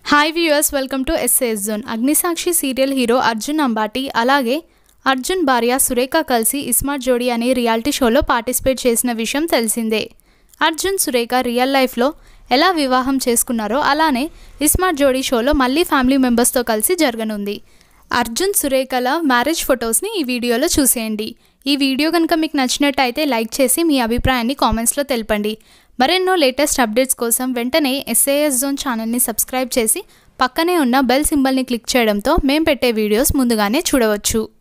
hi viewers welcome to SAS zone Agnisakshi serial hero Arjun Ambati అలాగే అర్జున్ భార్య సురేఖ కలిసి ఇస్మార్ట్ జోడీ అనే రియాలిటీ షోలో పార్టిసిపేట్ చేసిన విషయం తెలిసిందే అర్జున్ సురేఖ రియల్ లైఫ్లో ఎలా వివాహం చేసుకున్నారో అలానే ఇస్మార్ట్ జోడీ షోలో మళ్ళీ ఫ్యామిలీ మెంబర్స్తో కలిసి జరగనుంది అర్జున్ సురేఖల మ్యారేజ్ ఫొటోస్ని ఈ వీడియోలో చూసేయండి ఈ వీడియో కనుక మీకు నచ్చినట్టయితే లైక్ చేసి మీ అభిప్రాయాన్ని కామెంట్స్లో తెలపండి మరెన్నో లేటెస్ట్ అప్డేట్స్ కోసం వెంటనే ఎస్ఏఎస్ జోన్ ఛానల్ని సబ్స్క్రైబ్ చేసి పక్కనే ఉన్న బెల్ సింబల్ని క్లిక్ చేయడంతో మేము పెట్టే వీడియోస్ ముందుగానే చూడవచ్చు